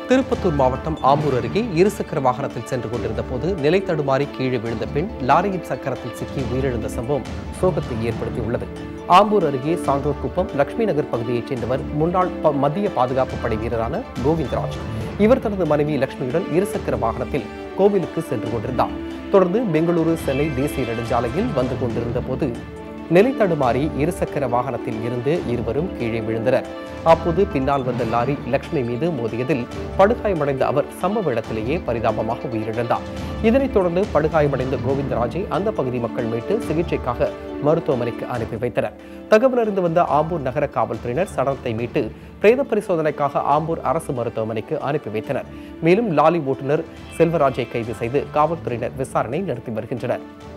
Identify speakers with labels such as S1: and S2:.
S1: திருப்பத்தூர் மாவட்டம் ஆம்பூர் அருகே இருசக்கர வாகனத்தில் சென்று கொண்டிருந்த போது நிலை தடுமாறி கீழே விழுந்த பெண் லாரியின் சக்கரத்தில் சிக்கி உயிரிழந்த சம்பவம் சோகத்தை ஏற்படுத்தியுள்ளது ஆம்பூர் அருகே சான்றோர் குப்பம் லட்சுமி நகர் பகுதியைச் சேர்ந்தவர் முன்னாள் ப- மத்திய பாதுகாப்பு படை வீரரான கோவிந்தராஜ் இவர் தனது மனைவி லட்சுமியுடன் இருசக்கர வாகனத்தில் கோவிலுக்கு சென்று கொண்டிருந்தார் தொடர்ந்து பெங்களூரு சென்னை தேசிய நெடுஞ்சாலையில் வந்து கொண்டிருந்த போது நிலை தடுமாறி இருசக்கர வாகனத்தில் இருந்து இருவரும் கீழே விழுந்தனர் அப்போது பின்னால் வந்த லாரி லக்ஷ்மி மீது மோதியதில் படுகாயமடைந்த அவர் சம்பவ இடத்திலேயே பரிதாபமாக உயிரிழந்தார் இதனைத் தொடர்ந்து படுகாயமடைந்த கோவிந்தராஜை அந்த பகுதி மக்கள் மீட்டு சிகிச்சைக்காக மருத்துவமனைக்கு அனுப்பி வைத்தனர் தகவல் அறிந்து வந்த ஆம்பூர் நகர காவல்துறையினர் சடலத்தை மீட்டு பிரேத பரிசோதனைக்காக ஆம்பூர் அரசு மருத்துவமனைக்கு அனுப்பி வைத்தனர் மேலும் லாரி ஓட்டுநர் செல்வராஜை கைது செய்து காவல்துறையினர் விசாரணை நடத்தி வருகின்றனர்